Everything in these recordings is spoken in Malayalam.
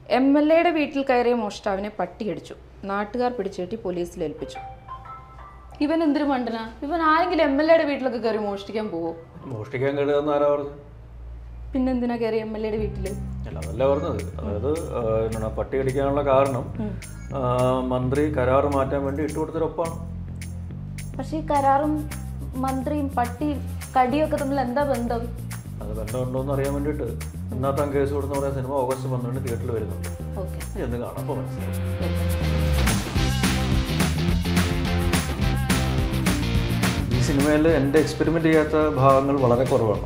എം എൽ എയുടെ വീട്ടിൽ കയറിയ മോഷ്ടാവിനെ പട്ടിയടിച്ചു നാട്ടുകാർ പിടിച്ചുകെട്ടി പോലീസിൽ ഏൽപ്പിച്ചു ഇവൻ എന്തൊരു മണ്ടനാ ഇവൻ ആരെങ്കിലും എം എൽ എയുടെ വീട്ടിലൊക്കെ കയറി മോഷ്ടിക്കാൻ പോവോ മോഷ്ടിക്കാൻ കഴിയുമെന്ന് ആരാ പറഞ്ഞു പിന്നെന്തിനാ കയറി എം എൽ എയുടെ വീട്ടില് അല്ല അതല്ല പറഞ്ഞത് അതായത് ആ, എന്താണ് പട്ടി കടിക്കാനുള്ള കാരണം ആ, മന്ത്രി കരാറ് മാറ്റാൻ വേണ്ടി ഇട്ടുകൊടുത്തൊരൊപ്പാണ് പക്ഷേ ഈ കരാറും മന്ത്രിയും പട്ടിയും കടിയൊക്കെ തമ്മിൽ എന്താ ബന്ധം അത് ബന്ധമുണ്ടോ എന്ന് അറിയാൻ വേണ്ടിയിട്ട് ഇന്നാത്താൻ കേസ് കൊടുക്കുന്ന പറയുന്ന സിനിമ ഓഗസ്റ്റ് പന്ത്രണ്ട് തിയേറ്ററിൽ വരുന്നുണ്ട് ഓക്കെ എന്ന് കാണാം അപ്പോൾ മനസ്സിലാവും ഈ സിനിമയിൽ എൻ്റെ എക്സ്പെരിമെൻ്റ് ചെയ്യാത്ത ഭാഗങ്ങൾ വളരെ കുറവാണ്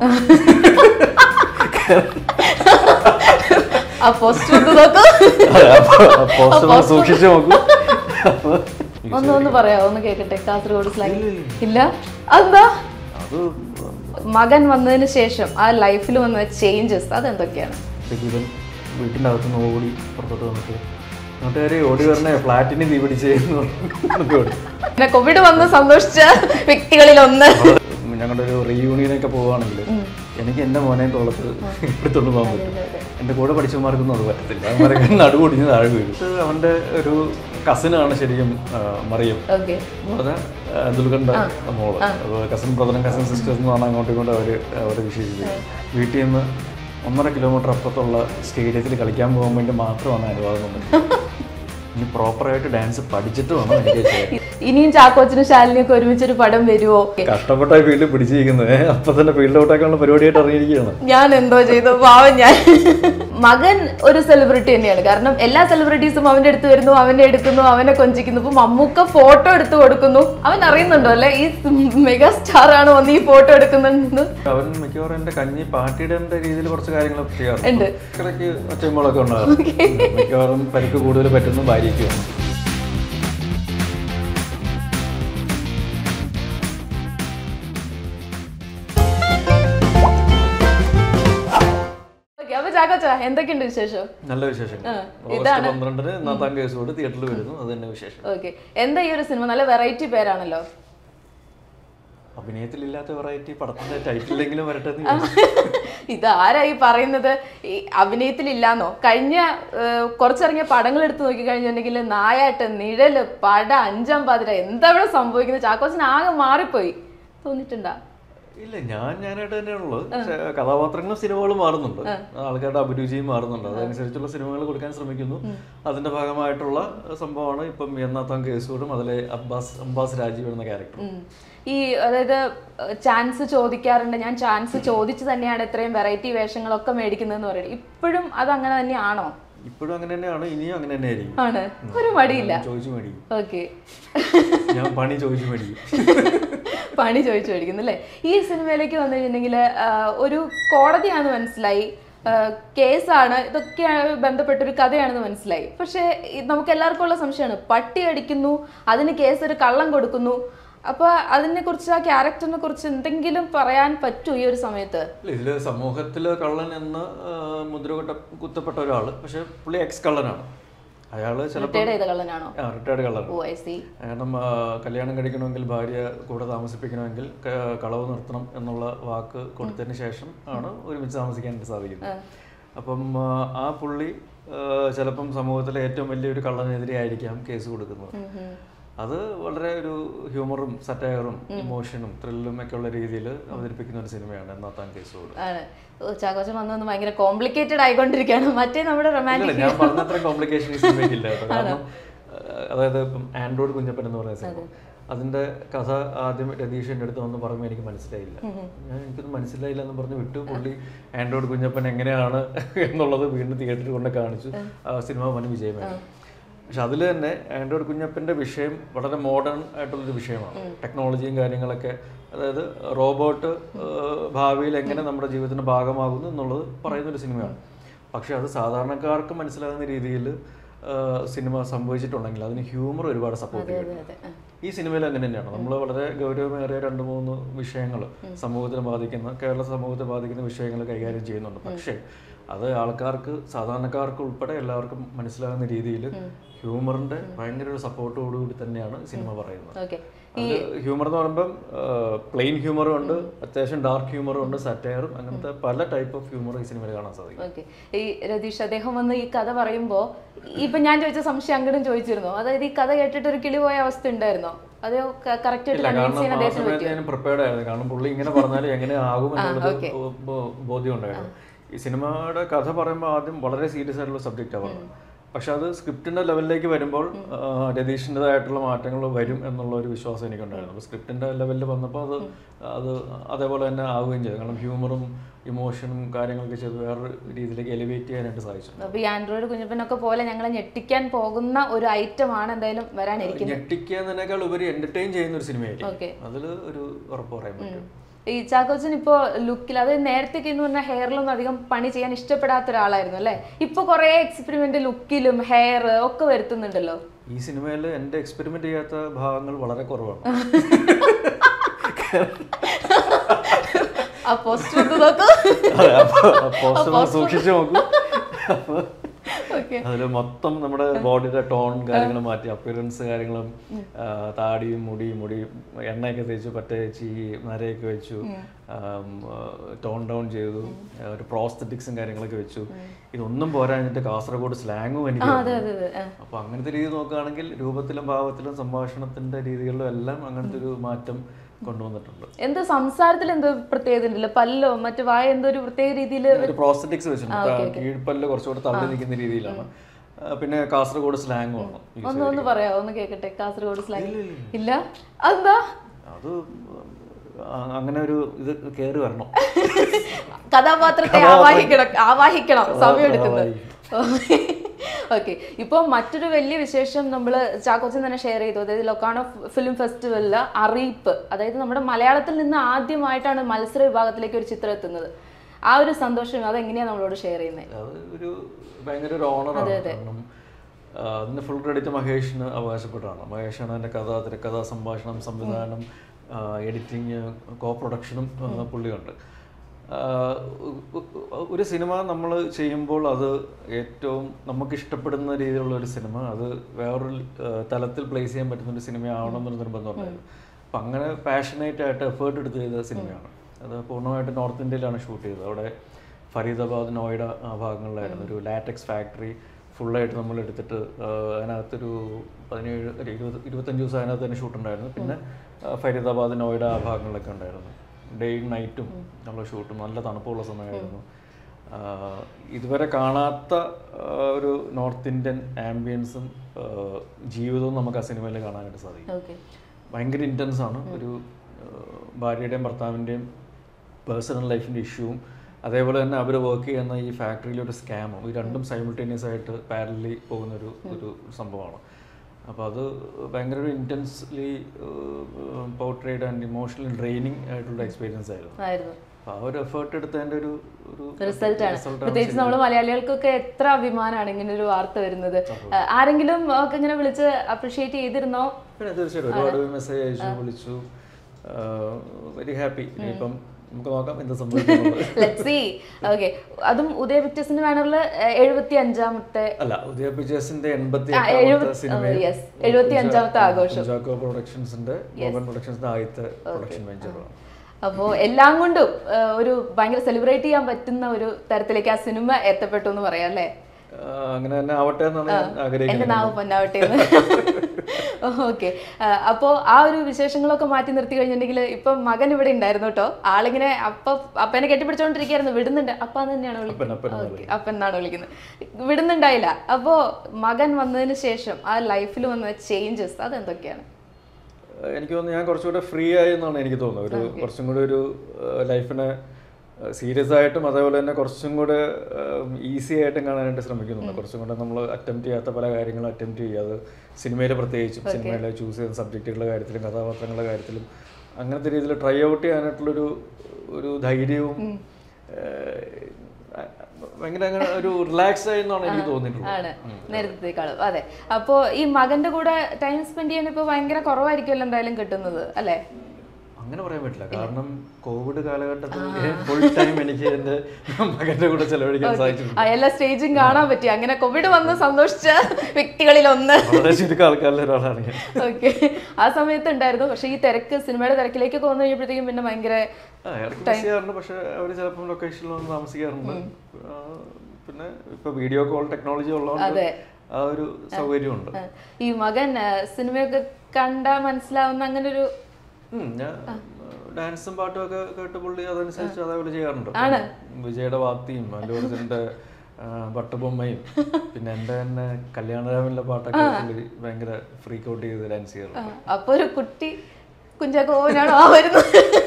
ആ പോസ്റ്റർ ഒന്ന് നോക്കൂ പോസ്റ്റർ സൂക്ഷിച്ചു നോക്കൂ അപ്പോൾ ഒന്ന് ഒന്ന് പറയാമോ ഒന്ന് കേക്കട്ടെ കാസർഗോഡ് സ്ലാങ് ഇല്ല അതെന്താ അത് മകൻ വന്നതിന് ശേഷം ആ ലൈഫിൽ വന്ന ചേഞ്ചസ് അതെന്തൊക്കെയാണ് ഉച്ചയ്ക്ക് ഇവൻ വീട്ടിൻ്റെ അകത്തുനിന്ന് ഓടി പുറത്തോട്ട് വന്നിട്ട് നാട്ടുകാരെ ഓടി വരണേ ഫ്ലാറ്റിന് തീ പിടിച്ചേന്ന് പറഞ്ഞു ഓടി പിന്നെ കോവിഡ് വന്ന് സന്തോഷിച്ച വ്യക്തികളിൽ ഒന്ന് ഞങ്ങളുടെ ഒരു റീയൂണിയനൊക്കെ പോവുകയാണെങ്കിൽ എനിക്ക് എൻ്റെ മോനെ തുള്ളത്ത് എടുത്തോണ്ട് പോകാൻ പറ്റും എൻ്റെ കൂടെ പഠിച്ചവന്മാർക്കൊന്നും അത് പറ്റത്തില്ല അവന്മാരൊക്കെ നടുപൊടിഞ്ഞ് താഴെ വീഴും ഇത് അവൻ്റെ ഒരു കസിനാണ് ശരിക്കും ആ, മറിയം ഓക്കെ എന്ന് പറഞ്ഞാൽ ദുൽഖറിൻ്റെ മോള് കസിൻ ബ്രദറും കസിൻ സിസ്റ്റേഴ്സ് എന്ന് പറഞ്ഞാൽ അങ്ങോട്ടും ഇങ്ങോട്ടും അവർ അവർ വിശേഷിപ്പിക്കും വീട്ടിൽ നിന്ന് ഒന്നര കിലോമീറ്റർ അപ്പുറത്തുള്ള സ്റ്റേഡിയത്തിൽ കളിക്കാൻ പോകാൻ വേണ്ടി മാത്രമാണ് അനുവാദം തന്നത് ഇനി പ്രോപ്പറായിട്ട് ഡാൻസ് പഠിച്ചിട്ട് വേണം എനിക്ക് ചെയ്യാൻ ഇനിയും ചാക്കോച്ചനും ശാലിനിയൊക്കെ ഒരുമിച്ചൊരു പടം വരുമോ കഷ്ടപ്പെട്ട ഫീൽഡ് പിടിച്ചിരിക്കുന്നത് അപ്പൊ തന്നെ ഫീൽഡ് ഔട്ടാക്കാനുള്ള പരിപാടിയായിട്ട് ഇറങ്ങിയിരിക്കുകയാണ് ഞാൻ എന്തോ ചെയ്തു പാവം ഞാൻ മകൻ ഒരു സെലിബ്രിറ്റി തന്നെയാണ് കാരണം എല്ലാ സെലിബ്രിറ്റീസും അവന്റെ അടുത്ത് വരുന്നു അവനെ എടുക്കുന്നു അവനെ കൊഞ്ചിക്കുന്നു ഇപ്പൊ മമ്മൂക്ക ഫോട്ടോ എടുത്തു കൊടുക്കുന്നു അവൻ അറിയുന്നുണ്ടോ അല്ലെ ഈ മെഗാ സ്റ്റാർ ആണ് വന്ന് ഈ ഫോട്ടോ എടുക്കുന്നുണ്ടെന്ന് അവൻ മിക്കവാറും എന്റെ കഞ്ഞി പാർട്ടിയുടെ രീതിയിൽ കുറച്ച് കാര്യങ്ങളൊക്കെ ചെയ്യാറുണ്ട് ഉണ്ട്. ഇടയ്ക്ക് ഒറ്റയുമ്പോഴൊക്കെ ഉണ്ടാകും മിക്കവാറും പരിക്ക് കൂടുതൽ പറ്റുന്ന ഭാര്യയ്ക്കാണ് ഓക്കെ അപ്പൊ ചാക്കോച്ച എന്തൊക്കെയുണ്ട് വിശേഷം നല്ല വിശേഷങ്ങൾ ആ, ഓഗസ്റ്റ് പന്ത്രണ്ടിന് നാത്താം കേസോട് തിയേറ്ററിൽ വരുന്നു അത് തന്നെ വിശേഷം ഓക്കെ എന്താ ഈ ഒരു സിനിമ നല്ല വെറൈറ്റി പേരാണല്ലോ അഭിനയത്തിലില്ലാത്ത വെറൈറ്റി പടത്തിന്റെ ടൈറ്റിലെങ്കിലും വരട്ടെ എന്ന് വിചാരിച്ചു. ഇത് ആരായി പറയുന്നത് ഈ അഭിനയത്തിലില്ലാന്നോ കഴിഞ്ഞ ഏഹ്, കുറച്ചിറങ്ങിയ പടങ്ങൾ എടുത്ത് നോക്കി കഴിഞ്ഞിട്ടുണ്ടെങ്കിൽ നായാട്ട് നിഴല് പട അഞ്ചാം പാതിര എന്താ ഇവിടെ സംഭവിക്കുന്നത് ചാക്കോച്ചൻ ആകെ മാറിപ്പോയി തോന്നിട്ടുണ്ടാ ഇല്ല ഞാൻ ഞാനായിട്ട് തന്നെയാണുള്ളത് പക്ഷേ കഥാപാത്രങ്ങളും സിനിമകളും മാറുന്നുണ്ട് ആൾക്കാരുടെ അഭിരുചിയും മാറുന്നുണ്ട് അതനുസരിച്ചുള്ള സിനിമകൾ കൊടുക്കാൻ ശ്രമിക്കുന്നു അതിന്റെ ഭാഗമായിട്ടുള്ള സംഭവമാണ് ഇപ്പം എന്നാത്താം കേസോടും അതിലെ അബ്ബാസ് അബ്ബാസ് രാജീവ് എന്ന ക്യാരക്ടർ ഉം. ഈ അതായത് ചാൻസ് ചോദിക്കാറുണ്ട് ഞാൻ ചാൻസ് ചോദിച്ചു തന്നെയാണ് ഇത്രയും വെറൈറ്റി വേഷങ്ങളൊക്കെ മേടിക്കുന്നതെന്ന് പറയുന്നത് ഇപ്പോഴും അത് അങ്ങനെ തന്നെയാണോ ഇപ്പോഴും അങ്ങനെ തന്നെയാണ് ഇനിയും അങ്ങനെ തന്നെ ആയിരിക്കും ആണ് ഒരു മടിയില്ല ചോദിച്ചു മേടിക്കും ഓക്കെ ഞാൻ പണി ചോദിച്ചു മേടിക്കും പണി ചോദിച്ചു മേടിക്കുന്നു അല്ലേ ഈ സിനിമയിലേക്ക് വന്നു കഴിഞ്ഞിട്ടുണ്ടെങ്കിൽ ഒരു കോടതിയാണെന്ന് മനസ്സിലായി ആ, കേസാണ് ഇതൊക്കെ ബന്ധപ്പെട്ട ഒരു കഥയാണെന്ന് മനസ്സിലായി പക്ഷേ ഈ നമുക്ക് എല്ലാവർക്കും ഉള്ള സംശയമാണ് പട്ടി അടിക്കുന്നു അതിന് കേസ് ഒരു കള്ളം കൊടുക്കുന്നു അപ്പൊ അതിനെ കുറിച്ച് ആ ക്യാരക്ടറിനെ കുറിച്ച് എന്തെങ്കിലും പറയാൻ പറ്റൂ ഈ ഒരു സമയത്ത് ഇല്ല, ഇതില് സമൂഹത്തില് കള്ളൻ എന്ന് ആ, മുദ്ര കുത്ത കുത്തപ്പെട്ട ഒരാള് പക്ഷെ പുള്ളി എക്സ് കള്ളനാണ് അയാള് ചിലപ്പോൾ റിട്ടയർഡ് ചെയ്ത കള്ളനാണോ റിട്ടയർഡ് കള്ളൻ ഓ ഐ സി കാരണം ആ, കല്യാണം കഴിക്കണമെങ്കിൽ ഭാര്യ കൂടെ താമസിപ്പിക്കണമെങ്കിൽ ക- കളവ് നിർത്തണം എന്നുള്ള വാക്ക് കൊടുത്തതിന് ശേഷം ആണ് ഒരുമിച്ച് താമസിക്കാനായിട്ട് സാധിക്കുന്നത് അപ്പം ആ, ആ പുള്ളി ആ, ചിലപ്പം സമൂഹത്തിലെ ഏറ്റവും വലിയൊരു കള്ളനെതിരെ ആയിരിക്കാം കേസ് കൊടുക്കുന്നത് അത് വളരെ ഒരു ഹ്യൂമറും സറ്റയറും ഇമോഷനും ത്രില്ലും ഒക്കെ ഉള്ള രീതിയിൽ അവതരിപ്പിക്കുന്ന ഒരു സിനിമയാണ് എന്നാത്താൻ കേസ് കൊടുക്കും ആണ് ഓ, ചാക്കോച്ചൻ വന്നു വന്ന് ഭയങ്കര കോംപ്ലിക്കേറ്റഡ് ആയിക്കൊണ്ടിരിക്കുകയാണ് മറ്റേ നമ്മുടെ റൊമാൻറ്റിക് ഇല്ല, ഞാൻ പറഞ്ഞത്ര കോംപ്ലിക്കേഷൻ ഈ സിനിമയ്ക്ക് ഇല്ല കേട്ടോ കാരണം ആ, അതായത് ഇപ്പം ആൻഡ്രോയിഡ് കുഞ്ഞപ്പൻ എന്ന് പറയുന്ന സിനിമ അതിന്റെ കഥ ആദ്യം രതീഷ് എൻ്റെ അടുത്ത് വന്ന് പറയുമ്പോൾ എനിക്ക് മനസ്സിലായില്ല ഞാൻ എനിക്കൊന്നും മനസ്സിലായില്ല എന്ന് പറഞ്ഞ് വിട്ടു പുള്ളി ആൻഡ്രോയിഡ് കുഞ്ഞപ്പൻ എങ്ങനെയാണ് എന്നുള്ളത് വീണ്ടും തിയേറ്ററിൽ കൊണ്ട് കാണിച്ചു ആ സിനിമ വൻ വിജയമായി പക്ഷെ അതിൽ തന്നെ ആൻഡ്രോയിഡ് കുഞ്ഞപ്പൻ്റെ വിഷയം വളരെ മോഡേൺ ആയിട്ടുള്ളൊരു വിഷയമാണ് ടെക്നോളജിയും കാര്യങ്ങളൊക്കെ അതായത് റോബോട്ട് ഭാവിയിൽ എങ്ങനെ നമ്മുടെ ജീവിതത്തിന്റെ ഭാഗമാകുന്നു എന്നുള്ളത് പറയുന്നൊരു സിനിമയാണ് പക്ഷെ അത് സാധാരണക്കാർക്ക് മനസ്സിലാകുന്ന രീതിയിൽ സിനിമ സംഭവിച്ചിട്ടുണ്ടെങ്കിൽ അതിന് ഹ്യൂമർ ഒരുപാട് സപ്പോർട്ട് ചെയ്യും അതെ ആ. ഈ സിനിമയിൽ അങ്ങനെ തന്നെയാണ് നമ്മൾ വളരെ ഗൗരവമേറിയ രണ്ട് മൂന്ന് വിഷയങ്ങൾ സമൂഹത്തിനെ ബാധിക്കുന്ന കേരള സമൂഹത്തെ ബാധിക്കുന്ന വിഷയങ്ങൾ കൈകാര്യം ചെയ്യുന്നുണ്ട് പക്ഷേ അത് ആൾക്കാർക്ക് സാധാരണക്കാർക്ക് ഉൾപ്പെടെ എല്ലാവർക്കും മനസ്സിലാകുന്ന രീതിയിൽ ഹ്യൂമറിന്റെ ഭയങ്കര ഒരു സപ്പോർട്ടോടുകൂടി തന്നെയാണ് സിനിമ പറയുന്നത് ഓക്കെ ഹ്യൂമർ എന്ന് പറയുമ്പം പ്ലെയിൻ ഹ്യൂമറും ഉണ്ട് അത്യാവശ്യം ഡാർക്ക് ഹ്യൂമറും ഉണ്ട് സറ്റയറും അങ്ങനത്തെ പല ടൈപ്പ് ഓഫ് ഹ്യൂമർ ഈ സിനിമയിൽ കാണാൻ സാധിക്കും ഓക്കെ ഈ രതീഷ് അദ്ദേഹം വന്ന് ഈ കഥ പറയുമ്പോ ഇപ്പൊ ഞാൻ ചോദിച്ച സംശയം അങ്ങോട്ടും ചോദിച്ചിരുന്നു അതായത് ഈ കഥ കേട്ടിട്ട് ഒരു കിളി പോയ അവസ്ഥ ഉണ്ടായിരുന്നോ അതോ കറക്റ്റ് ആയിട്ട് ഇല്ല കൺവിൻസ് ചെയ്യാൻ കാരണം ആ അദ്ദേഹത്തിന് സമയത്ത് ഞാൻ പ്രിപ്പയർഡ് ആയിരുന്നു കാരണം പുള്ളി ഇങ്ങനെ പറഞ്ഞാൽ എങ്ങനെ ആകും എന്നുള്ളത് ബോ- ബോ- ബോധ്യം ഉണ്ടായിരുന്നു ഈ സിനിമയുടെ കഥ പറയുമ്പോൾ ആദ്യം വളരെ സീരിയസ് ആയിട്ടുള്ള സബ്ജക്റ്റാണ് പറഞ്ഞത് പക്ഷെ അത് സ്ക്രിപ്റ്റിന്റെ ലെവലിലേക്ക് വരുമ്പോൾ ആ, രതീഷിൻ്റെതായിട്ടുള്ള മാറ്റങ്ങൾ വരും എന്നുള്ള ഒരു വിശ്വാസം എനിക്കുണ്ടായിരുന്നു അപ്പോൾ സ്ക്രിപ്റ്റിന്റെ ലെവലിൽ വന്നപ്പോൾ അത് അത് അതേപോലെ തന്നെ ആവുകയും ചെയ്തു കാരണം ഹ്യൂമറും ഇമോഷനും കാര്യങ്ങളൊക്കെ ചെയ്ത് വേറൊരു രീതിയിലേക്ക് എലിവേറ്റ് ചെയ്യാനായിട്ട് സാധിച്ചു അപ്പൊ ഈ ആൻഡ്രോയിഡ് കുഞ്ഞപ്പനൊക്കെ പോലെ ഞങ്ങളെ ഞെട്ടിക്കാൻ പോകുന്ന ഒരു ഐറ്റം ആണ് എന്തായാലും വരാനിരിക്കുന്നത് ഞെട്ടിക്കുന്നതിനേക്കാൾ ഉപരി എന്റർടൈൻ ചെയ്യുന്ന ഒരു സിനിമയായിരിക്കും ഓക്കെ അതിൽ ഒരു ഉറപ്പ് പറയാൻ പറ്റും ഈ ചാക്കോച്ചൻ ഇപ്പോ ലുക്കിൽ അത് നേരത്തെ എന്ന് പറഞ്ഞാൽ ഹെയറിലൊന്നും അധികം പണി ചെയ്യാൻ ഇഷ്ടപ്പെടാത്ത ഒരാളായിരുന്നു അല്ലേ ഇപ്പൊ കുറെ എക്സ്പെരിമെന്റ് ലുക്കിലും ഹെയർ ഒക്കെ വരുത്തുന്നുണ്ടല്ലോ ഈ സിനിമയിൽ എന്റെ എക്സ്പെരിമെന്റ് ചെയ്യാത്ത ഭാഗങ്ങൾ വളരെ കുറവാണ് ആ പോസ്റ്റ് ഒന്ന് നോക്കൂ അതെ, അപ്പൊ പോസ്റ്റർ ഒന്ന് സൂക്ഷിച്ചു നോക്കൂ അപ്പൊ ഓക്കെ അതിൽ മൊത്തം നമ്മുടെ ബോഡിയുടെ ടോൺ കാര്യങ്ങൾ മാറ്റി അപ്പിയറൻസ് കാര്യങ്ങളും ആ, താടിയും മുടിയും മുടി എണ്ണയൊക്കെ തേച്ചു പറ്റ തേച്ച് ഈ നരയൊക്കെ വെച്ചു ടോൺ ഡൗൺ ചെയ്തു ആ, ഒരു പ്രോസ്തറ്റിക്സും കാര്യങ്ങളൊക്കെ വെച്ചു ഇതൊന്നും പോരാഞ്ഞിട്ട് കാസർഗോഡ് സ്ലാങ്ങും എനിക്ക് അതെ വന്നു. അതെ അതെ ആ. അപ്പൊ അങ്ങനത്തെ രീതി നോക്കുകയാണെങ്കിൽ രൂപത്തിലും ഭാവത്തിലും സംഭാഷണത്തിന്റെ രീതികളിലും എല്ലാം അങ്ങനത്തെ ഒരു മാറ്റം കൊണ്ടുവന്നിട്ടുണ്ട് എന്തോ സംസാരത്തിൽ എന്തോ പ്രത്യേകത ഉണ്ടല്ലോ പല്ലോ മറ്റു വായ എന്തോ ഒരു പ്രത്യേക രീതിയിൽ ഒരു പ്രോസ്തറ്റിക്സ് വെച്ചിട്ടുണ്ട് കീഴ്പ്പല്ല് കുറച്ചുകൂടെ തള്ളി നിൽക്കുന്ന രീതിയിലാണ് ആ, പിന്നെ കാസർഗോഡ് സ്ലാങ് വന്നു ഈ ഒന്ന് ഒന്ന് പറയാമോ ഒന്ന് കേക്കട്ടെ കാസർഗോഡ് സ്ലാങ് ഇല്ല അതെന്താ അത് ആ, അങ്ങനെ ഒരു ഇത് കയറി വരണം കഥാപാത്രത്തെ ആവാഹിക്കണം ആവാഹിക്കണം സമയം എടുക്കുന്നത് ഓക്കെ ഇപ്പോൾ മറ്റൊരു വലിയ വിശേഷം നമ്മൾ ചാക്കോച്ചൻ തന്നെ ഷെയർ ചെയ്തു അതായത് ലൊക്കാണോ ഫിലിം ഫെസ്റ്റിവലിൽ അറിയിപ്പ് അതായത് നമ്മുടെ മലയാളത്തിൽ നിന്ന് ആദ്യമായിട്ടാണ് മത്സര വിഭാഗത്തിലേക്ക് ഒരു ചിത്രം എത്തുന്നത് ആ ഒരു സന്തോഷം അതെങ്ങനെയാണ് നമ്മളോട് ഷെയർ ചെയ്യുന്നത് അത് ഒരു ഭയങ്കര ഒരു ഓണറാണ് കാരണം ആ, അതിന് ഫുൾ ക്രെഡിറ്റ് മഹേഷിന് അവകാശപ്പെട്ടാണ് മഹേഷാണ് അതിൻ്റെ കഥ തിരക്കഥ സംഭാഷണം സംവിധാനം എഡിറ്റിങ് കോ പ്രൊഡക്ഷനും പുള്ളിയുണ്ട് ആ, ഉ- ഉ- ഒരു സിനിമ നമ്മൾ ചെയ്യുമ്പോൾ അത് ഏറ്റവും നമുക്ക് ഇഷ്ടപ്പെടുന്ന രീതിയിലുള്ള ഒരു സിനിമ അത് വേറൊരു ആ, തലത്തിൽ പ്ലേസ് ചെയ്യാൻ പറ്റുന്ന ഒരു സിനിമയാവണം എന്നൊരു നിർബന്ധം ഉണ്ടായിരുന്നു അപ്പം അങ്ങനെ പാഷനേറ്റ് ആയിട്ട് എഫേർട്ട് എടുത്ത് ചെയ്ത സിനിമയാണ് അത് പൂർണ്ണമായിട്ട് നോർത്ത് ഇന്ത്യയിലാണ് ഷൂട്ട് ചെയ്തത് അവിടെ ഫരീദാബാദ് നോയിഡ ആ ഭാഗങ്ങളിലായിരുന്നു ഒരു ലാറ്റക്സ് ഫാക്ടറി ഫുള്ളായിട്ട് നമ്മൾ എടുത്തിട്ട് ആ, അതിനകത്തൊരു പതിനേഴ് ഒരു ഇരുപത് ഇരുപത്തഞ്ച് ദിവസം അതിനകത്ത് തന്നെ ഷൂട്ട് ഉണ്ടായിരുന്നു പിന്നെ ആ, ഫരീദാബാദ് നോയിഡ ആ ഭാഗങ്ങളിലൊക്കെ ഉണ്ടായിരുന്നു ഡേയും നൈറ്റും നമ്മൾ ഷൂട്ടും നല്ല തണുപ്പുള്ള സമയമായിരുന്നു ആ, ഇതുവരെ കാണാത്ത ആ, ഒരു നോർത്ത് ഇന്ത്യൻ ആംബിയൻസും ആ, ജീവിതവും നമുക്ക് ആ സിനിമയിൽ കാണാനായിട്ട് സാധിക്കും ഓക്കെ ഭയങ്കര ഇൻറ്റൻസ് ആണ് ഒരു ആ, ഭാര്യയുടെയും ഭർത്താവിൻ്റെയും പേഴ്സണൽ ലൈഫിൻ്റെ ഇഷ്യൂവും അതേപോലെ തന്നെ അവർ വർക്ക് ചെയ്യുന്ന ഈ ഫാക്ടറിയിലെ ഒരു സ്കാമും ഈ രണ്ടും സൈമിൾട്ടേനിയസ് ആയിട്ട് പാരലി പോകുന്ന ഒരു ഒരു സംഭവമാണ് അപ്പോൾ അത് ഭയങ്കര ഒരു intensely portrayed and emotionally draining ആയിട്ടുള്ള എക്സ്പീരിയൻസ് ആയിരുന്നു ആയിരുന്നു അപ്പോൾ ആ ഒരു എഫേർട്ട് എടുത്തതിൻ്റെ ഒരു ഒരു റിസൾട്ട് ആണ് result പ്രത്യേകിച്ച് നമ്മൾ മലയാളികൾക്കൊക്കെ എത്ര അഭിമാനമാണ് ഇങ്ങനെ ഒരു വാർത്ത വരുന്നത് ആ, ആരെങ്കിലും ഒക്കെ ഇങ്ങനെ വിളിച്ച് അപ്രിഷിയേറ്റ് ചെയ്തിരുന്നോ പിന്നെ തീർച്ചയായിട്ടും ഒരുപാട് മെസ്സേജ് അയച്ചു വിളിച്ചു വെരി ഹാപ്പി ഇനിയിപ്പം നമുക്ക് നോക്കാം എന്ത് സംഭവിക്കുന്നത് ലെറ്റ് സി ഓക്കെ അതും ഉദയ പിക്ചേഴ്സിന്റെ ബാനറിൽ എഴുപത്തി അഞ്ചാമത്തെ അല്ല ഉദയ പിക്ചേഴ്സിന്റെ എൺപത്തി ആ, എഴുപത്തി- സിനിമ yes, എഴുപത്തി അഞ്ചാമത്തെ ആഘോഷം. കുഞ്ചാക്കോ പ്രൊഡക്ഷൻസിന്റെ മോഹൻ പ്രൊഡക്ഷൻസിന്റെ ആദ്യത്തെ പ്രൊഡക്ഷൻ വെഞ്ചറാണ് അപ്പോൾ എല്ലാം കൊണ്ടും ആ, ഒരു ഭയങ്കര സെലിബ്രേറ്റ് ചെയ്യാൻ പറ്റുന്ന ഒരു തരത്തിലേക്ക് ആ സിനിമ എത്തപ്പെട്ടു എന്ന് പറയാം അല്ലേ അങ്ങനെ തന്നെ ആവട്ടെ എന്നാണ് ഞാൻ എന്റെ ആഗ്രഹിക്കുന്നത് നാവ് പൊന്നാവട്ടെ ഓക്കെ അപ്പോൾ ആ ഒരു വിശേഷങ്ങളൊക്കെ മാറ്റി നിർത്തി കഴിഞ്ഞിട്ടുണ്ടെങ്കിൽ ഇപ്പം മകൻ ഇവിടെ ഉണ്ടായിരുന്നു കേട്ടോ ആളിങ്ങനെ അപ്പ അപ്പനെ കെട്ടിപ്പിടിച്ചോണ്ടിരിക്കുകയായിരുന്നു വിടുന്നുണ്ട് അപ്പ തന്നെയാണ് അപ്പൻ, അപ്പൻ വിളിക്കുന്നത് ഓക്കെ അപ്പൻ എന്നാണ് വിളിക്കുന്നത് വിടുന്നുണ്ടായില്ല അപ്പോൾ മകൻ വന്നതിന് ശേഷം ആ ലൈഫിൽ വന്ന ചേഞ്ചസ് അതെന്തൊക്കെയാണ് എനിക്ക് തോന്നുന്നു ഞാൻ കുറച്ചുകൂടെ ഫ്രീ ആയി എന്നാണ് എനിക്ക് തോന്നുന്നത് ഒരു കുറച്ചും കൂടെ ഒരു ലൈഫിനെ സീരിയസ് ആയിട്ടും അതേപോലെ തന്നെ കുറച്ചും കൂടെ ഈസി ആയിട്ടും കാണാനായിട്ട് ശ്രമിക്കുന്നുണ്ട് കുറച്ചും കൂടെ നമ്മൾ അറ്റംപ്റ്റ് ചെയ്യാത്ത പല കാര്യങ്ങളും അറ്റംപ്റ്റ് ചെയ്യാതെ സിനിമയിൽ പ്രത്യേകിച്ചും സിനിമയിൽ ചൂസ് ചെയ്യുന്ന സബ്ജക്റ്റുകളുടെ കാര്യത്തിലും കഥാപാത്രങ്ങളുടെ കാര്യത്തിലും അങ്ങനത്തെ രീതിയിൽ ട്രൈ ഔട്ട് ചെയ്യാനായിട്ടുള്ളൊരു ഒരു ധൈര്യവും ഏഹ്, ഭയങ്കര അങ്ങനെ ഒരു റിലാക്സ് ആയി എന്നാണ് എനിക്ക് തോന്നിയിട്ടുള്ളത് ആണ് നേരത്തേക്കാളും അതെ അപ്പോൾ ഈ മകന്റെ കൂടെ ടൈം സ്പെൻഡ് ചെയ്യാൻ ഇപ്പോൾ ഭയങ്കര കുറവായിരിക്കുമല്ലോ എന്തായാലും കിട്ടുന്നത് അല്ലേ അങ്ങനെ പറയാൻ പറ്റില്ല കാരണം കോവിഡ് കാലഘട്ടത്തിൽ ഫുൾ ടൈം എനിക്ക് എൻ്റെ മകന്റെ കൂടെ ചെലവഴിക്കാൻ സാധിച്ചിട്ടുണ്ട് ആ എല്ലാ സ്റ്റേജും കാണാൻ പറ്റി അങ്ങനെ കോവിഡ് വന്ന് സന്തോഷിച്ച വ്യക്തികളിൽ ഒന്ന് വളരെ ചുരുക്കം ആൾക്കാരിൽ ഒരാളാണ് ഞാൻ ഓക്കെ ആ സമയത്ത് ഉണ്ടായിരുന്നു പക്ഷെ ഈ തിരക്ക് സിനിമയുടെ തിരക്കിലേക്കൊക്കെ വന്നു കഴിഞ്ഞപ്പോഴത്തേക്കും പിന്നെ ഭയങ്കര ആ ഇടയ്ക്ക് മിസ് ചെയ്യാറുണ്ട് പക്ഷെ അവർ ചിലപ്പം ലൊക്കേഷനിൽ വന്ന് താമസിക്കാറുണ്ട് ആ, പിന്നെ ഇപ്പൊ വീഡിയോ കോൾ ടെക്നോളജി ഉള്ളതുകൊണ്ട് അതെ. ആ ഒരു സൗകര്യമുണ്ട് ആ, ഈ മകൻ ആ, സിനിമയൊക്കെ കണ്ടാ മനസ്സിലാവുന്ന അങ്ങനെ ഒരു ഉം, ഞാൻ ഡാൻസും പാട്ടും ഒക്കെ കേട്ട് പുള്ളി അതനുസരിച്ച് അതേപോലെ ചെയ്യാറുണ്ട് ആണ്. വിജയുടെ വാത്തിയും അല്ലൂർജിന്റെ പട്ടുബൊമ്മയും പിന്നെ എന്റെ തന്നെ കല്യാണരാമനിലെ പാട്ടൊക്കെ പുള്ളി ഭയങ്കര ഫ്രീക്ക് ഔട്ട് ചെയ്ത് ഡാൻസ് ചെയ്യാറുണ്ട് ആ, അപ്പൊ ഒരു കുട്ടി കുഞ്ചാക്കോവനാണോ ആ വരുന്നത്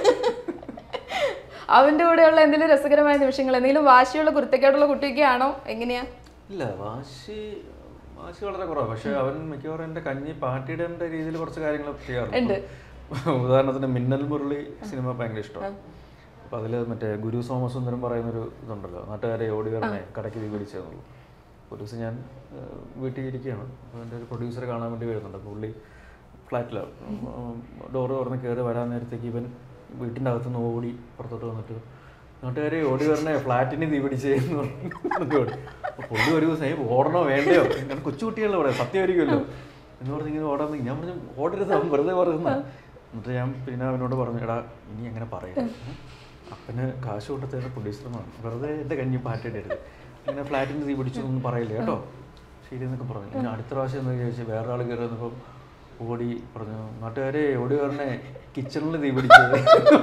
അവന്റെ കൂടെയുള്ള എന്തെങ്കിലും രസകരമായ നിമിഷങ്ങൾ എന്തെങ്കിലും വാശിയുള്ള കുരുത്തക്കേടുള്ള കുട്ടിയൊക്കെയാണോ എങ്ങനെയാ ഇല്ല വാശി വാശി വളരെ കുറവാണ് പക്ഷെ അവൻ മിക്കവാറും എന്റെ കഞ്ഞി പാട്ടിയുടെ രീതിയിൽ കുറച്ച് കാര്യങ്ങൾ ചെയ്യാറുണ്ട് ഉദാഹരണത്തിന് മിന്നൽ മുരളി സിനിമ ഭയങ്കര ഇഷ്ടമാണ് അപ്പൊ അതില് മറ്റേ ഗുരു സോമസുന്ദരം പറയുന്നൊരു ഇതുണ്ടല്ലോ നാട്ടുകാരെ ഓടി വരണേ കടയ്ക്ക് തീ പിടിച്ചെന്നുള്ളൂ ഒരു ദിവസം ഞാൻ ആ, വീട്ടിൽ ഇരിക്കുകയാണ് അപ്പോൾ എൻ്റെ ഒരു പ്രൊഡ്യൂസറെ കാണാൻ വേണ്ടി വരുന്നുണ്ട് അപ്പോൾ പുള്ളി ഫ്ലാറ്റിലാണ് ഡോറ് തുറന്ന് കയറി വരാൻ നേരത്തേക്ക് ഇവൻ വീട്ടിൻ്റെ അകത്തുനിന്ന് ഓടി പുറത്തോട്ട് വന്നിട്ട് നാട്ടുകാരെ ഓടി വരണേ ഫ്ലാറ്റിന് തീ പിടിച്ചേന്ന് പറഞ്ഞു ഓടി അപ്പോൾ പുള്ളി ഒരു ദിവസം "ഏയ് ഓടണോ വേണ്ടയോ ഞാൻ കൊച്ചുകുട്ടികളെ പറയാം സത്യമായിരിക്കുമല്ലോ എന്ന് പറഞ്ഞ് ഇങ്ങനെ ഓടാൻ തുടങ്ങി. ഞാൻ പറഞ്ഞു ഓടരുത് അവൻ വെറുതെ പറയുന്ന എന്നിട്ട് ഞാൻ പിന്നെ അവനോട് പറഞ്ഞു എടാ ഇനി എങ്ങനെ പറയാം അപ്പന് കാശ് കൊടുത്തത് പ്രൊഡ്യൂസറുമാണ് വെറുതെ എൻ്റെ കഞ്ഞി പാറ്റിടരുത് ഇങ്ങനെ ഫ്ലാറ്റിന് തീ പിടിച്ചു എന്നൊന്നും പറയില്ല കേട്ടോ ശരി എന്നൊക്കെ പറഞ്ഞു പിന്നെ അടുത്ത പ്രാവശ്യം എന്ന് ചോദിച്ചു വേറെ ആൾ കയറി വന്നപ്പം ഓടി പറഞ്ഞു നാട്ടുകാരെ ഓടി പറഞ്ഞേ കിച്ചണിൽ തീ പിടിച്ചത്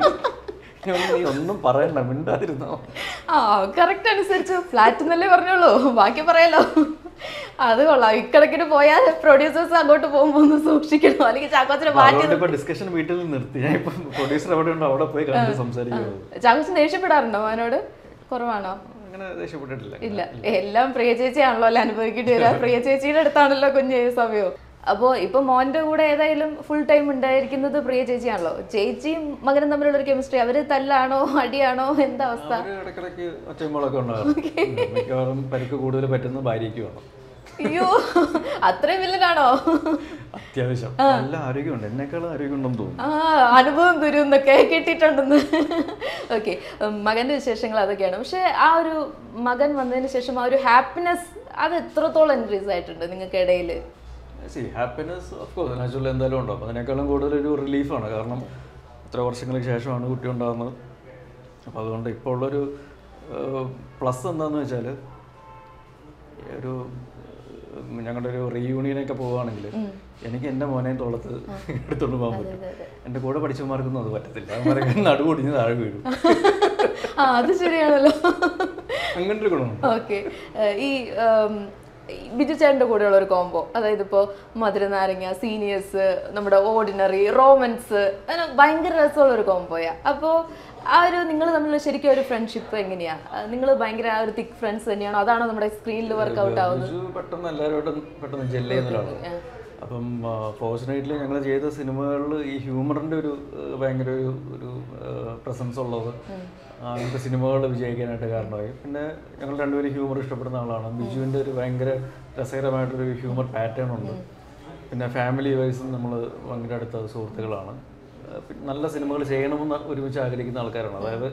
ഞാൻ പറഞ്ഞു, നീ ഒന്നും പറയണ്ട മിണ്ടാതിരുന്നോ ആ കറക്റ്റ് അനുസരിച്ച് ഫ്ലാറ്റ് എന്നല്ലേ പറഞ്ഞോളൂ ബാക്കി പറയാലോ അത് കൊള്ളാം ഇക്കണക്കിന് പോയാൽ പ്രൊഡ്യൂസേഴ്സ് അങ്ങോട്ട് പോകുമ്പോൾ ഒന്ന് സൂക്ഷിക്കണം അല്ലെങ്കിൽ ചാക്കോച്ചിനെ അപ്പൊ മാറ്റി അതുകൊണ്ട് ഇപ്പൊ ഡിസ്കഷൻ വീട്ടിൽ നിർത്തി ഞാൻ ഇപ്പൊ പ്രൊഡ്യൂസർ എവിടെ ഉണ്ടോ അവിടെ പോയി കണ്ട് സംസാരിക്കുന്നത് ചാക്കോച്ചൻ ദേഷ്യപ്പെടാറുണ്ടോ അവനോട് കുറവാണോ അങ്ങനെ ദേഷ്യപ്പെട്ടിട്ടില്ല ഇല്ല എല്ലാം പ്രിയ ചേച്ചിയാണല്ലോ അല്ലെ അനുഭവിക്കേണ്ടി വരിക പ്രിയ ചേച്ചിയുടെ അടുത്താണല്ലോ കുഞ്ഞ് ഏത് സമയവും അപ്പോൾ ഇപ്പൊ മോന്റെ കൂടെ ഏതായാലും ഫുൾ ടൈം ഉണ്ടായിരിക്കുന്നത് പ്രിയ ചേച്ചിയാണല്ലോ ചേച്ചിയും മകനും തമ്മിലുള്ള ഒരു കെമിസ്ട്രി അവര് തല്ലാണോ അടിയാണോ എന്താ അവസ്ഥ അവര് ഇടയ്ക്കിടയ്ക്ക് ഒച്ചയുമ്പോഴൊക്കെ ഉണ്ടാകും മിക്കവാറും പരിക്ക് കൂടുതൽ പറ്റുന്നത് ഭാര്യയ്ക്ക് വേണം അയ്യോ അത്രയും വില്ലനാണോ അത്യാവശ്യം നല്ല ആരോഗ്യമുണ്ട് എന്നെക്കാളും ആരോഗ്യമുണ്ടെന്ന് തോന്നുന്നു ആ അനുഭവം തരും എന്നൊക്കെ കിട്ടിയിട്ടുണ്ടെന്ന് ഓക്കെ മകന്റെ വിശേഷങ്ങൾ അതൊക്കെയാണ് പക്ഷെ ആ ഒരു മകൻ വന്നതിന് ശേഷം ആ ഒരു ഹാപ്പിനെസ് അത് എത്രത്തോളം ഇൻക്രീസ് ആയിട്ടുണ്ട് നിങ്ങൾക്ക് ഇടയിൽ സി ഹാപ്പിനെസ് ഓഫ് കോഴ്സ് നാച്ചുറൽ എന്തായാലും ഉണ്ടാവും അപ്പോൾ അതിനേക്കാളും കൂടുതൽ ഒരു റിലീഫാണ് കാരണം ഇത്ര വർഷങ്ങൾക്ക് ശേഷമാണ് കുട്ടി ഉണ്ടാകുന്നത് അപ്പോൾ അതുകൊണ്ട് ഇപ്പോൾ ഉള്ളൊരു പ്ലസ് എന്താണെന്ന് വെച്ചാൽ ഒരു ഏഹ്, ഞങ്ങളുടെ ഒരു റീയൂണിയനൊക്കെ പോവുകയാണെങ്കിൽ എനിക്ക് എൻ്റെ മോനെയും തോളത്ത് എടുത്തുകൊണ്ട് പോകാൻ പറ്റും എൻ്റെ കൂടെ പഠിച്ചവന്മാർക്കൊന്നും അത് പറ്റത്തില്ല അവന്മാരൊക്കെ നടുപൊടിഞ്ഞ് താഴെ വീഴും ആ അത് ശരിയാണല്ലോ അങ്ങനത്തെ ഒരു ഗുണമുണ്ട് ഓക്കെ ഈ ഉം, ഈ ബിജു ചേട്ടൻ്റെ കൂടെയുള്ള ഒരു കോംബോ അതായത് ഇപ്പോൾ മധുരനാരങ്ങ സീനിയേഴ്സ് നമ്മുടെ ഓർഡിനറി റോമൻസ് അങ്ങനെ ഭയങ്കര രസമുള്ള ഒരു കോംബോയാ അപ്പോൾ ആ ഒരു നിങ്ങൾ തമ്മിലുള്ള ശരിക്കും ഒരു ഫ്രണ്ട്ഷിപ്പ് എങ്ങനെയാ നിങ്ങൾ ഭയങ്കര ആ ഒരു തിക് ഫ്രണ്ട്സ് തന്നെയാണോ അതാണോ നമ്മുടെ സ്ക്രീനിൽ വർക്ക്ഔട്ട് ആവുന്നത് ബിജു പെട്ടെന്ന് എല്ലാവരോടും പെട്ടെന്ന് ജെല്ല് ചെയ്യുന്ന ഒരാളാണ് അപ്പം ഫോർച്ചുനേറ്റ്ലി ഞങ്ങൾ ചെയ്ത സിനിമകളിൽ ഈ ഹ്യൂമറിൻ്റെ ഒരു ഏഹ്, ഭയങ്കര ഒരു ഒരു പ്രസൻസ് ഉള്ളത് അങ്ങനത്തെ സിനിമകൾ വിജയിക്കാനായിട്ട് കാരണമായി പിന്നെ ഞങ്ങൾ രണ്ടുപേരും ഹ്യൂമർ ഇഷ്ടപ്പെടുന്ന ആളാണ് ബിജുവിൻ്റെ ഒരു ഭയങ്കര രസകരമായിട്ടൊരു ഹ്യൂമർ പാറ്റേൺ ഉണ്ട് പിന്നെ ഫാമിലി വൈസും നമ്മൾ ഭയങ്കര അടുത്ത സുഹൃത്തുക്കളാണ് ഏഹ്, പിന്നെ നല്ല സിനിമകൾ ചെയ്യണമെന്ന് ഒരുമിച്ച് ആഗ്രഹിക്കുന്ന ആൾക്കാരാണ് അതായത്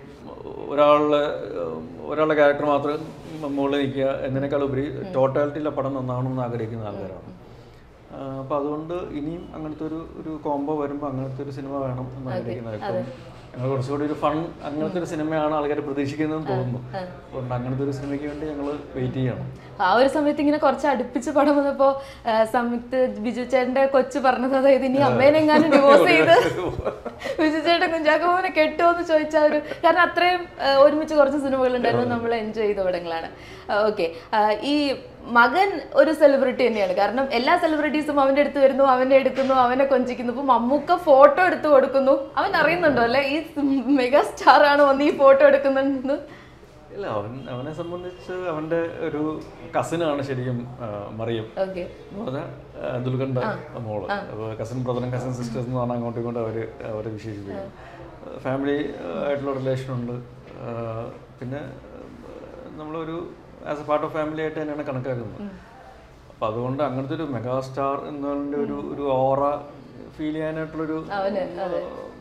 ഒരാളുടെ ഒരാളുടെ ക്യാരക്ടർ മാത്രം മുകളിൽ നിൽക്കുക എന്നതിനേക്കാൾ ഉപരി ടോട്ടാലിറ്റിയിലെ പടം നന്നാവണമെന്ന് ആഗ്രഹിക്കുന്ന ആൾക്കാരാണ് അപ്പോൾ അതുകൊണ്ട് ഇനിയും അങ്ങനത്തെ ഒരു ഒരു കോംബോ വരുമ്പോൾ അങ്ങനത്തെ ഒരു സിനിമ വേണം എന്ന് ആഗ്രഹിക്കുന്നത് ഇപ്പം ഞങ്ങൾ കുറച്ചുകൂടി ഒരു ഫൺ അങ്ങനത്തെ ഒരു സിനിമയാണ് ആൾക്കാർ പ്രതീക്ഷിക്കുന്നതെന്ന് തോന്നുന്നു അതുകൊണ്ട് അങ്ങനത്തെ ഒരു സിനിമയ്ക്ക് വേണ്ടി ഞങ്ങൾ വെയിറ്റ് ചെയ്യണം ആ ഒരു സമയത്ത് ഇങ്ങനെ കുറച്ച് അടുപ്പിച്ച് പടം വന്നപ്പോ ആ, സംയുക്ത് ബിജു ചേട്ടന്റെ കൊച്ചു പറഞ്ഞത് അതായത് ഇനി അമ്മേനെങ്ങാനും ഡിവോഴ്സ് ചെയ്ത് ബിജു ചേട്ടൻ കുഞ്ചാക്കോമനെ കെട്ടുമോ എന്ന് ചോദിച്ച ആ ഒരു കാരണം അത്രയും ആ, ഒരുമിച്ച് കുറച്ച് സിനിമകൾ ഉണ്ടായിരുന്നു നമ്മൾ എൻജോയ് ചെയ്ത പടങ്ങളാണ് ഓക്കെ ഈ മകൻ ഒരു സെലിബ്രിറ്റി തന്നെയാണ് കാരണം എല്ലാ സെലിബ്രിറ്റീസും അവന്റെ അടുത്ത് വരുന്നു അവനെ എടുക്കുന്നു അവനെ കൊഞ്ചിക്കുന്നു ഇപ്പൊ മമ്മൂക്ക ഫോട്ടോ എടുത്ത് കൊടുക്കുന്നു അവൻ അറിയുന്നുണ്ടോ അല്ലെ ഈ മെഗാ സ്റ്റാർ ആണ് വന്ന് ഈ ഫോട്ടോ എടുക്കുന്നുണ്ടെന്ന് ഇല്ല അവൻ അവനെ സംബന്ധിച്ച് അവൻ്റെ ഒരു കസിനാണ് ശരിക്കും ആ, മറിയം ഓക്കെ എന്ന് പറഞ്ഞാൽ ദുൽഖറിൻ്റെ മോള് അപ്പോൾ കസിൻ ബ്രദറും കസിൻ സിസ്റ്റേഴ്സ് എന്ന് പറഞ്ഞാൽ അങ്ങോട്ടും ഇങ്ങോട്ടും അവർ അവരെ വിശേഷിപ്പിക്കും ഫാമിലി ആയിട്ടുള്ള റിലേഷൻ ഉണ്ട് ആ, പിന്നെ നമ്മളൊരു as a part of family ആയിട്ട് തന്നെയാണ് കണക്കാക്കുന്നത് അപ്പം അതുകൊണ്ട് അങ്ങനത്തെ ഒരു മെഗാ സ്റ്റാർ എന്നതിൻ്റെ ഒരു ഒരു ഓറ ഫീൽ ചെയ്യാനായിട്ടുള്ളൊരു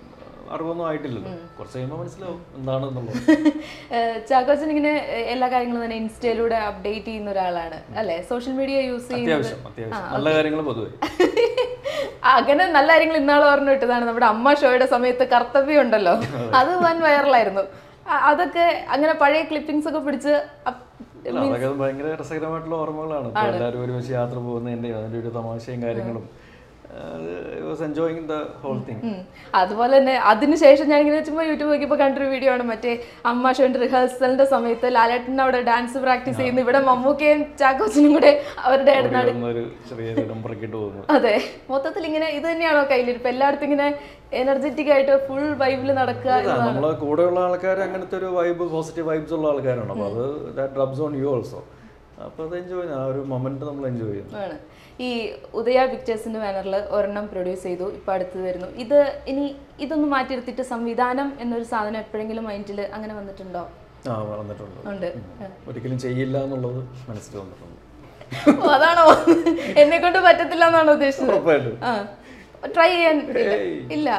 അറിവൊന്നും ആയിട്ടില്ലല്ലോ കുറച്ച് കഴിയുമ്പോൾ മനസ്സിലാവും എന്താണെന്നുള്ളത് ചാക്കോച്ചൻ ഇങ്ങനെ ഏഹ്, എല്ലാ കാര്യങ്ങളും തന്നെ ഇൻസ്റ്റയിലൂടെ അപ്ഡേറ്റ് ചെയ്യുന്ന ഒരാളാണ് അല്ലെ സോഷ്യൽ മീഡിയ യൂസ് ചെയ്യുന്നത് അത്യാവശ്യം അത്യാവശ്യം നല്ല കാര്യങ്ങൾ പൊതുവെ അങ്ങനെ നല്ല കാര്യങ്ങൾ ഇന്നാൾ പറഞ്ഞു വിട്ടതാണ് നമ്മുടെ അമ്മ ഷോയുടെ സമയത്ത് കർത്തവ്യം ഉണ്ടല്ലോ അത് വൻ വൈറലായിരുന്നു അ- അതൊക്കെ അങ്ങനെ പഴയ ക്ലിപ്പിംഗ്സ് ഒക്കെ പിടിച്ച് അപ്- അല്ല, അതൊക്കെ ഭയങ്കര രസകരമായിട്ടുള്ള ഓർമ്മകളാണ് ഇപ്പൊ എല്ലാവരും ഒരുമിച്ച് യാത്ര പോകുന്നതിന്റെ അതിന്റെ ഒരു തമാശയും കാര്യങ്ങളും was enjoying the whole thing ഉം. അതുപോലെ തന്നെ അതിനുശേഷം ഞാൻ ഇങ്ങനെ ചുമ്മാ യൂട്യൂബ് നോക്കിയപ്പോൾ കണ്ടൊരു വീഡിയോ ആണ് മറ്റേ അമ്മ ഷോന്റെ റിഹേഴ്സലിന്റെ സമയത്ത് ലാലേട്ടൻ അവിടെ ഡാൻസ് പ്രാക്ടീസ് ചെയ്യുന്നു ഇവിടെ മമ്മൂക്കയും ചാക്കോച്ചനും കൂടെ അവരുടെ ഇടനാട് ഒരു ചെറിയ നമ്പറൊക്കെ ഇട്ട് പോകുന്നു അതെ മൊത്തത്തിൽ ഇങ്ങനെ ഇത് തന്നെയാണോ കയ്യിലിരിപ്പ് എല്ലായിടത്തും ഇങ്ങനെ എനർജറ്റിക് ആയിട്ട് ഫുൾ വൈബിൽ നടക്കുക അല്ല, നമ്മളെ കൂടെയുള്ള ആൾക്കാർ അങ്ങനത്തെ ഒരു വൈബ് പോസിറ്റീവ് വൈബ്സ് ഉള്ള ആൾക്കാരാണ് അപ്പോൾ അത് that rubs on you also അപ്പോൾ അത് എൻജോയ് ചെയ്യുന്നു ആ ഒരു മൊമെന്റ് നമ്മൾ എൻജോയ് ചെയ്യുന്നു ആണ് ഈ ഉദയ പിക്ചേഴ്സിന്റെ ബാനറിൽ ഒരെണ്ണം പ്രൊഡ്യൂസ് ചെയ്തു ഇപ്പൊ അടുത്ത് വരുന്നു ഇത് ഇനി ഇതൊന്ന് മാറ്റിയെടുത്തിട്ട് സംവിധാനം എന്നൊരു സാധനം എപ്പോഴെങ്കിലും മൈൻഡിൽ അങ്ങനെ വന്നിട്ടുണ്ടോ ആ വന്നിട്ടുണ്ട് ഉണ്ട് ഒരിക്കലും ചെയ്യില്ല എന്നുള്ളത് മനസ്സിൽ വന്നിട്ടുണ്ട് ഓ, അതാണോ എന്നെ കൊണ്ട് പറ്റത്തില്ല എന്നാണോ ഉദ്ദേശിച്ചത് ഉറപ്പായിട്ടും ആ ട്രൈ ചെയ്യാൻ ഇല്ല. ഇല്ല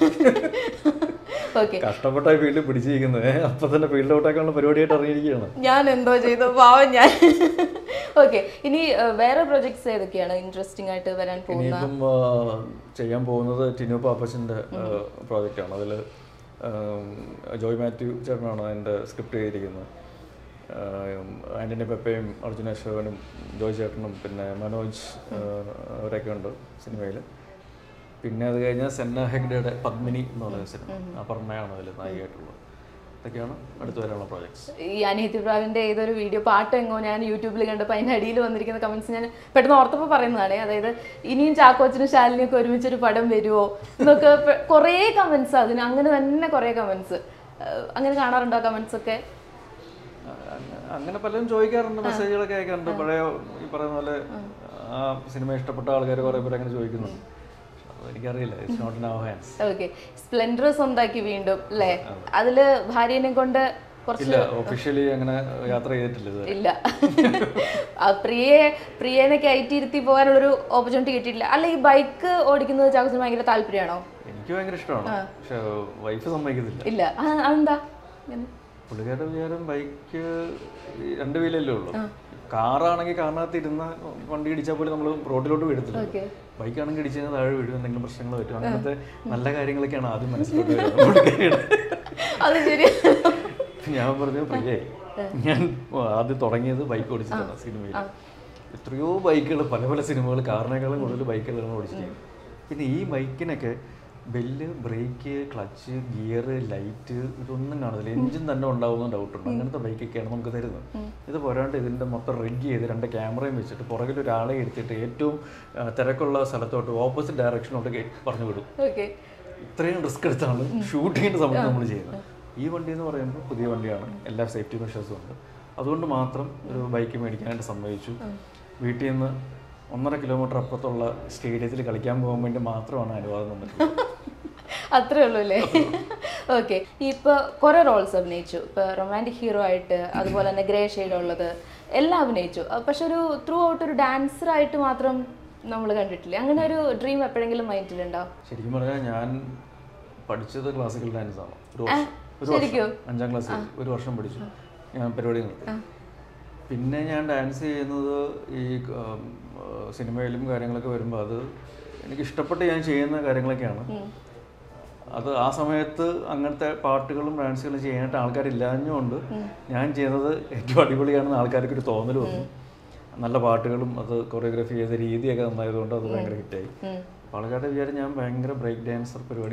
ഓക്കെ കഷ്ടപ്പെട്ട ഫീൽഡ് പിടിച്ചിരിക്കുന്നത് അപ്പൊ തന്നെ ഫീൽഡ് ഔട്ടാക്കാനുള്ള പരിപാടിയായിട്ട് ഇറങ്ങിയിരിക്കുകയാണ് ഞാൻ എന്തോ ചെയ്തു പാവം ഞാൻ ഓക്കെ ഇനി ഏഹ്, വേറെ പ്രൊജക്ട്സ് ഏതൊക്കെയാണ് ഇൻട്രസ്റ്റിംഗ് ആയിട്ട് വരാൻ പോകുന്നത് ഇനിയിപ്പം ആ, ചെയ്യാൻ പോകുന്നത് ടിനു പാപ്പച്ചൻ്റെ പ്രോജക്റ്റാണ് അതിൽ ജോയ് മാത്യു ചേട്ടനാണ് അതിൻ്റെ സ്ക്രിപ്റ്റ് ചെയ്തിരിക്കുന്നത് ആൻ്റണി പെപ്പയും അർജുന അശോകനും ജോയ് ചേട്ടനും പിന്നെ മനോജ് ആ, അവരൊക്കെ ഉണ്ട് സിനിമയിൽ പിന്നെ അത് കഴിഞ്ഞാൽ സെന്ന ഹെഗ്ഡയുടെ പത്മിനി എന്ന് പറയുന്ന സിനിമ അപർണയാണ് അതിൽ നായികയായിട്ടുള്ളത് ഇതൊക്കെയാണ് അടുത്ത് വരാനുള്ള പ്രോജക്ട്സ് ഈ അനിയത്തി പ്രാവിന്റെ ഏതൊരു വീഡിയോ പാട്ട് എങ്ങോ ഞാൻ യൂട്യൂബിൽ കണ്ടപ്പോൾ അതിന്റെ അടിയിൽ വന്നിരിക്കുന്ന കമന്റ്സ് ഞാൻ പെട്ടെന്ന് ഓർത്തപ്പോൾ പറയുന്നതാണ് അതായത് ഇനിയും ചാക്കോച്ചനും ശാലിനിയും ഒക്കെ ഒരുമിച്ചൊരു പടം വരുമോ എന്നൊക്കെ പെ- കുറേ കമന്റ്സ് അതിന് അങ്ങനെ തന്നെ കുറേ കമന്റ്സ് അങ്ങനെ കാണാറുണ്ടോ കമന്റ്സ് ഒക്കെ അങ്ങ- അങ്ങനെ പലരും ചോദിക്കാറുണ്ട് മെസ്സേജുകളൊക്കെ അയക്കാറുണ്ട് പഴയ ഈ പറയുന്ന പോലെ ആ സിനിമ ഇഷ്ടപ്പെട്ട ആൾക്കാർ കുറേ പേര് അങ്ങനെ ചോദിക്കുന്നുണ്ട് അത് എനിക്കറിയില്ല it's not in our hands okay Splendor സ്വന്താക്കി വീണ്ടും അല്ലേ അതില് ഭാര്യനെ കൊണ്ട് കുറച്ച് ഇല്ല ഒഫീഷ്യലി അങ്ങനെ യാത്ര ചെയ്തിട്ടില്ല ഇതുവരെ ഇല്ല ആ പ്രിയെ പ്രിയനെ കയറ്റിയിരുത്തി പോകാനുള്ളൊരു ഓപ്പർച്യൂണിറ്റി കിട്ടിയിട്ടില്ല അല്ല ഈ ബൈക്ക് ഓടിക്കുന്നത് ചാക്കോച്ചന് ഭയങ്കര താല്പര്യമാണോ എനിക്ക് ഭയങ്കര ഇഷ്ടമാണ് പക്ഷെ വൈഫ് സമ്മതിക്കുന്നില്ല ഇല്ല ആ, അതെന്താ ഇങ്ങനെ? പുള്ളിക്കാരുടെ വിചാരം ബൈക്ക് രണ്ട് വീലല്ലേ ഉള്ളൂ കാറാണെങ്കിൽ കാറിനകത്ത് ഇരുന്ന വണ്ടി ഇടിച്ചാൽ പോലും നമ്മൾ റോഡിലോട്ട് വീഴത്തില്ല ഓക്കെ ബൈക്കാണെങ്കിൽ ഇടിച്ചു കഴിഞ്ഞാൽ താഴെ വീഴും എന്തെങ്കിലും പ്രശ്നങ്ങൾ പറ്റും അങ്ങനത്തെ നല്ല കാര്യങ്ങളൊക്കെയാണ് ആദ്യം മനസ്സിലോട്ട് വരുന്നത് പുള്ളിക്കാരിയുടെ. അത് ശരി ഞാൻ പറഞ്ഞു പ്രിയേ ഞാൻ ആദ്യം തുടങ്ങിയത് ബൈക്ക് ഓടിച്ചിട്ടാണ് സിനിമയിൽ എത്രയോ ബൈക്കുകൾ പല പല സിനിമകൾ കാറിനേക്കാളും കൂടുതൽ ബൈക്കുകളാണ് ഓടിച്ചിരിക്കുന്നത് പിന്നെ ഈ ബൈക്കിനൊക്കെ bell brake clutch gear light ഇതൊന്നും കാണത്തില്ല എഞ്ചിൻ തന്നെ ഉണ്ടാവുന്ന ഡൗട്ടുണ്ട് അങ്ങനത്തെ ബൈക്കൊക്കെയാണ് നമുക്ക് തരുന്നത് ഇത് പോരാണ്ട് ഇതിൻ്റെ മൊത്തം റിഗ് ചെയ്ത് രണ്ട് ക്യാമറയും വെച്ചിട്ട് പുറകിൽ ഒരാളെ എടുത്തിട്ട് ഏറ്റവും ആ, തിരക്കുള്ള സ്ഥലത്തോട്ട് ഓപ്പോസിറ്റ് ഡയറക്ഷനോട്ട് കേ- പറഞ്ഞു വിടും ഓക്കെ ഇത്രയും റിസ്ക് എടുത്താണ് ഷൂട്ടിങ്ങിൻ്റെ സമയത്ത് നമ്മൾ ചെയ്യുന്നത് ഈ വണ്ടി എന്ന് പറയുമ്പോൾ പുതിയ വണ്ടിയാണ് എല്ലാ സേഫ്റ്റി മെഷേഴ്സും ഉണ്ട് അതുകൊണ്ട് മാത്രം ഒരു ബൈക്ക് മേടിക്കാനായിട്ട് സമ്മതിച്ചു വീട്ടിൽ നിന്ന് ഒന്നര കിലോമീറ്റർ അപ്പുറത്തുള്ള സ്റ്റേഡിയത്തിൽ കളിക്കാൻ പോകാൻ വേണ്ടി മാത്രമാണ് അനുവാദം തന്നിട്ടുള്ളത് അത്രേ ഉള്ളൂ അല്ലേ ഓക്കെ ഇപ്പൊ കുറെ റോൾസ് അഭിനയിച്ചു ഇപ്പൊ റൊമാൻറ്റിക് ഹീറോ ആയിട്ട് അതുപോലെ തന്നെ ഗ്രേ ഷെയ്ഡ് ഉള്ളത് എല്ലാം അഭിനയിച്ചു അഹ് പക്ഷെ ഒരു ത്രൂ ഔട്ട് ഒരു ഡാൻസർ ആയിട്ട് മാത്രം നമ്മൾ കണ്ടിട്ടില്ല അങ്ങനെ ഒരു ഡ്രീം എപ്പോഴെങ്കിലും മൈൻഡിലുണ്ടോ ശരിക്കും പറഞ്ഞാൽ ഞാൻ പഠിച്ചത് ക്ലാസിക്കൽ ഡാൻസ് ആണ് ഒരു വർഷം ഒരു ശരിക്കും? വർഷം അഞ്ചാം ക്ലാസ്സിൽ ഒരു വർഷം പഠിച്ചു ഞാൻ പരിപാടി നിർത്തി പിന്നെ ഞാൻ ഡാൻസ് ചെയ്യുന്നത് ഈ ഉം, ഏർ, സിനിമയിലും കാര്യങ്ങളൊക്കെ വരുമ്പോൾ അത് എനിക്ക് ഇഷ്ടപ്പെട്ട് ഞാൻ ചെയ്യുന്ന കാര്യങ്ങളൊക്കെയാണ് അത് ആ സമയത്ത് അങ്ങനത്തെ പാട്ടുകളും ഡാൻസുകളും ചെയ്യാനായിട്ട് ആൾക്കാരില്ലാഞ്ഞുകൊണ്ട് ഞാൻ ചെയ്യുന്നത് ഏറ്റവും അടിപൊളിയാണെന്ന് ആൾക്കാർക്ക് ഒരു തോന്നൽ വന്നു നല്ല പാട്ടുകളും അത് കൊറിയോഗ്രാഫി ചെയ്ത രീതിയൊക്കെ നന്നായതുകൊണ്ട് അത് ഭയങ്കര ഹിറ്റായി അപ്പോൾ ആൾക്കാരുടെ വിചാരം ഞാൻ ഭയങ്കര ബ്രേക്ക് ഡാൻസർ പരിപാടി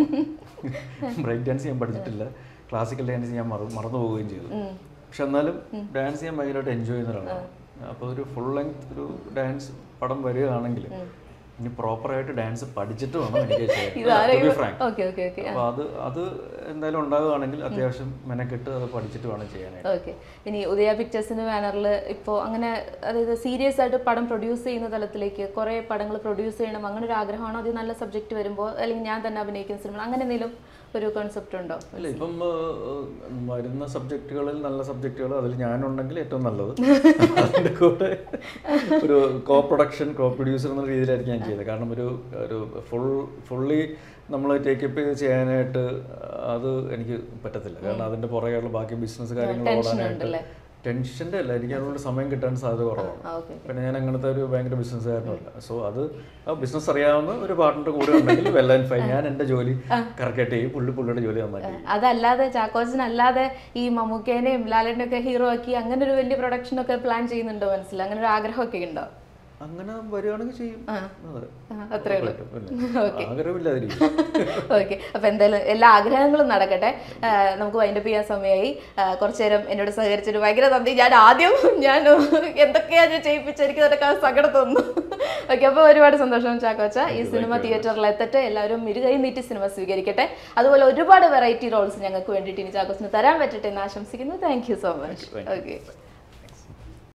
ബ്രേക്ക് ഡാൻസ് ചെയ്യാൻ പഠിച്ചിട്ടില്ല ക്ലാസിക്കൽ ഡാൻസ് ഞാൻ മറ മറന്നു പോവുകയും ചെയ്തു പക്ഷെ എന്നാലും ഡാൻസ് ചെയ്യാൻ ഭയങ്കരമായിട്ട് എൻജോയ് ചെയ്യുന്ന ഒരാളാണ് അപ്പോൾ ഒരു ഫുൾ ലെങ്ത് ഒരു ഡാൻസ് പടം വരികയാണെങ്കിൽ ഇനി പ്രോപ്പറായിട്ട് ഡാൻസ് പഠിച്ചിട്ട് വേണം എനിക്ക് ചെയ്യാൻ ഫ്രാങ്ക് ഓക്കെ ഓക്കെ ഓക്കെ അപ്പോൾ അത് അത് എന്തായാലും ഉണ്ടാകുകയാണെങ്കിൽ അത്യാവശ്യം മെനക്കെട്ട് അത് പഠിച്ചിട്ട് വേണം ചെയ്യാനായിട്ട് ഓക്കെ ഇനി ഉദയ പിക്ചേഴ്സിന്റെ ബാനറിൽ ഇപ്പോൾ അങ്ങനെ അതായത് സീരിയസ് ആയിട്ട് പടം പ്രൊഡ്യൂസ് ചെയ്യുന്ന തലത്തിലേക്ക് കുറേ പടങ്ങൾ പ്രൊഡ്യൂസ് ചെയ്യണം അങ്ങനെ ഒരു ആഗ്രഹമാണോ അത് നല്ല സബ്ജക്റ്റ് വരുമ്പോൾ അല്ലെങ്കിൽ ഞാൻ തന്നെ അഭിനയിക്കുന്ന സിനിമ അങ്ങനെ എന്തെങ്കിലും ഒരു കോൺസെപ്റ്റ് ഉണ്ടോ അല്ല ഇപ്പം ഏഹ്, വരുന്ന സബ്ജക്റ്റുകളിൽ നല്ല സബ്ജക്റ്റുകൾ അതിൽ ഞാനുണ്ടെങ്കിൽ ഏറ്റവും നല്ലത് അതിൻ്റെ കൂടെ ഒരു കോ പ്രൊഡക്ഷൻ കോ പ്രൊഡ്യൂസർ എന്ന രീതിയിലായിരിക്കും ഞാൻ ചെയ്തത് കാരണം ഒരു ഒരു ഫുൾ ഫുള്ളി നമ്മൾ ടേക്കപ്പ് ചെയ്ത് ചെയ്യാനായിട്ട് അത് എനിക്ക് പറ്റത്തില്ല കാരണം അതിൻ്റെ പുറകെയുള്ള ബാക്കി ബിസിനസ് കാര്യങ്ങൾ ഓടാനായിട്ട് ടെൻഷൻ്റെ അല്ല എനിക്ക് അതുകൊണ്ട് സമയം കിട്ടാൻ സാധ്യത കുറവാണ് ആ ഓക്കെ പിന്നെ ഞാൻ അങ്ങനത്തെ ഒരു ഭയങ്കര ബിസിനസ്സുകാരനല്ല സോ അത് ആ ബിസിനസ് അറിയാവുന്ന ഒരു പാർട്ട്ണർ കൂടെ ഉണ്ടെങ്കിൽ വെൽ ആൻഡ് ഫൈൻ ഞാൻ എൻ്റെ ജോലി കറക്റ്റായിട്ട് ചെയ്യും പുള്ളി പുള്ളിയുടെ ജോലി നന്നായിട്ട് ചെയ്യും അതല്ലാതെ ചാക്കോച്ചനല്ലാതെ ഈ മമ്മൂക്കേനെയും ലാലേട്ടനും ഒക്കെ ഹീറോ ആക്കി അങ്ങനെ ഒരു വലിയ പ്രൊഡക്ഷൻ ഒക്കെ പ്ലാൻ ചെയ്യുന്നുണ്ടോ മനസ്സിൽ അങ്ങനെ ഒരു ആഗ്രഹമൊക്കെ ഉണ്ടോ അങ്ങനെ വരികയാണെങ്കിൽ ചെയ്യും അതെ ആ, അത്രേ ഉള്ളൂ പിന്നെ ആഗ്രഹമില്ലാതിരിക്കും ഓക്കെ അപ്പൊ എന്തായാലും എല്ലാ ആഗ്രഹങ്ങളും നടക്കട്ടെ ആ, നമുക്ക് വൈൻഡപ്പ് ചെയ്യാൻ സമയമായി ആ, കുറച്ചു നേരം എന്നോട് സഹകരിച്ചിട്ട് ഭയങ്കര നന്ദി ഞാൻ ആദ്യം ഞാൻ എന്തൊക്കെയാ ഞാൻ ചെയ്യിപ്പിച്ച എനിക്ക് അതൊക്കെ സങ്കടം തോന്നുന്നു ഓക്കെ അപ്പോൾ ഒരുപാട് സന്തോഷം ചാക്കോച്ച ഈ സിനിമ തിയേറ്ററിൽ എത്തട്ടെ എല്ലാവരും ഇരുകൈ നീട്ടി സിനിമ സ്വീകരിക്കട്ടെ അതുപോലെ ഒരുപാട് വെറൈറ്റി റോൾസ് ഞങ്ങൾക്ക് വേണ്ടിയിട്ട് ഇനി ചാക്കോസിന് തരാൻ പറ്റട്ടെ എന്ന് ആശംസിക്കുന്നു thank you so much okay